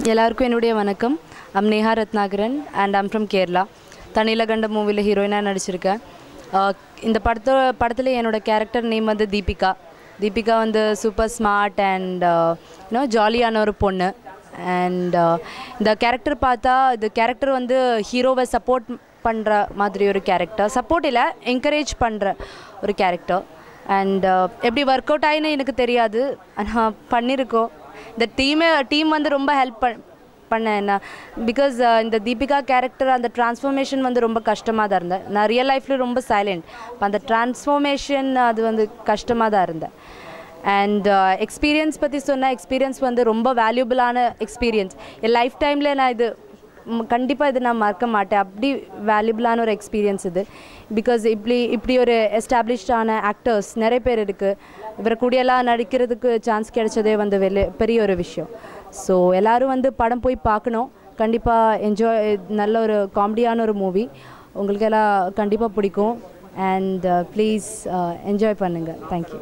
எல்லாருக்கும் என்னுடைய வணக்கம் I'm Neha Ratnakaran and I'm from Kerala தனிலகண்ட மூவியில் ஹீரோயினாக நடிச்சிருக்கேன் அஹ் இந்த படத்தோ படத்தில் என்னோட கேரக்டர் நேம் வந்து தீபிகா தீபிகா வந்து சூப்பர் ஸ்மார்ட் அண்ட் யூனோ ஜாலியான ஒரு பொண்ணு அண்ட் இந்த கேரக்டர் பார்த்தா இந்த கேரக்டர் வந்து ஹீரோவை சப்போர்ட் பண்ணுற மாதிரி ஒரு கேரக்டர் சப்போர்ட் இல்லை என்கரேஜ் பண்ணுற ஒரு கேரக்டர் அண்ட் எப்படி ஒர்க் அவுட் ஆயின்னு எனக்கு தெரியாது ஆனால் பண்ணியிருக்கோம் இந்த டீமே டீம் வந்து ரொம்ப ஹெல்ப் பண் பண்ணேன் என்ன பிகாஸ் இந்த தீபிகா கேரக்டர் அந்த ட்ரான்ஸ்ஃபர்மேஷன் வந்து ரொம்ப கஷ்டமாக தான் இருந்தேன் நான் ரியல் லைஃப்பில் ரொம்ப சைலண்ட் இப்போ அந்த ட்ரான்ஸ்ஃபர்மேஷன் அது வந்து கஷ்டமாக தான் இருந்தேன் அண்ட் எக்ஸ்பீரியன்ஸ் பற்றி சொன்னால் எக்ஸ்பீரியன்ஸ் வந்து ரொம்ப வேல்யூபிளான எக்ஸ்பீரியன்ஸ் என் லைஃப் டைமில் நான் இது கண்டிப்பாக இது நான் மறக்க மாட்டேன் அப்படி வேல்யூபிளான ஒரு எக்ஸ்பீரியன்ஸ் இது பிகாஸ் இப்படி இப்படி ஒரு எஸ்டாப்ளிஷ்டான ஆக்டர்ஸ் நிறைய பேர் இருக்குது இவரை கூடியெல்லாம் நடிக்கிறதுக்கு சான்ஸ் கிடைச்சதே வந்து வெளி பெரிய ஒரு விஷயம் ஸோ எல்லோரும் வந்து படம் போய் பார்க்கணும் கண்டிப்பாக என்ஜாய் நல்ல ஒரு காமெடியான ஒரு மூவி உங்களுக்கு எல்லாம் கண்டிப்பாக பிடிக்கும் அண்ட் ப்ளீஸ் என்ஜாய் பண்ணுங்கள் தேங்க்யூ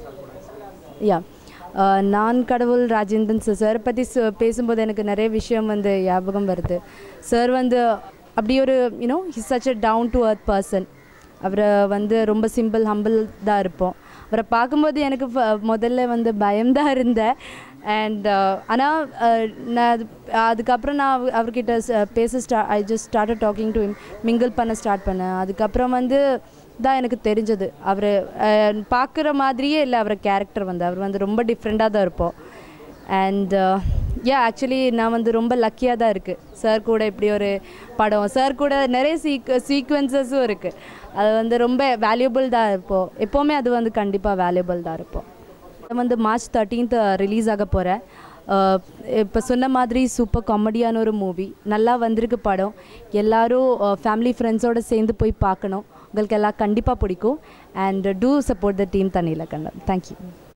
யா நான் கடவுள் ராஜேந்திரன் சார் சார் பற்றி பேசும்போது எனக்கு நிறைய விஷயம் வந்து ஞாபகம் வருது சார் வந்து அப்படி ஒரு you know his such a down to earth person அவரை வந்து ரொம்ப சிம்பிள் ஹம்பிள் தான் இருப்போம் அவரை பார்க்கும்போது எனக்கு ஃப- முதல்ல வந்து பயம்தான் இருந்தேன் அண்ட் ஆனால் நான் அது அதுக்கப்புறம் நான் அவ- அவர்கிட்ட ச- பேச ஸ்டா I just start talking to mingle பண்ண ஸ்டார்ட் பண்ணேன் அதுக்கப்புறம் வந்து தான் எனக்கு தெரிஞ்சது அவர் பார்க்குற மாதிரியே இல்லை அவர் கேரக்டர் வந்து அவர் வந்து ரொம்ப டிஃப்ரெண்ட்டாக தான் இருப்போம் அண்ட் யா ஆக்சுவலி நான் வந்து ரொம்ப லக்கியாக தான் இருக்குது சார் கூட இப்படி ஒரு படம் சார் கூட நிறைய சீக் சீக்வன்சஸும் இருக்குது அது வந்து ரொம்ப வேல்யூபிள் தான் இருப்போம் எப்போவுமே அது வந்து கண்டிப்பாக வேல்யூபிள் தான் இருப்போம் இது வந்து மார்ச் தேர்ட்டீன்த் ரிலீஸ் ஆக போகிறேன் இப்போ சொன்ன மாதிரி சூப்பர் காமெடியான ஒரு மூவி நல்லா வந்திருக்கு படம் எல்லாரும் ஃபேமிலி ஃப்ரெண்ட்ஸோடு சேர்ந்து போய் பார்க்கணும் உங்களுக்கு எல்லாம் கண்டிப்பாக பிடிக்கும் and do support the team தண்ணியில் கண்டம் தேங்க்யூ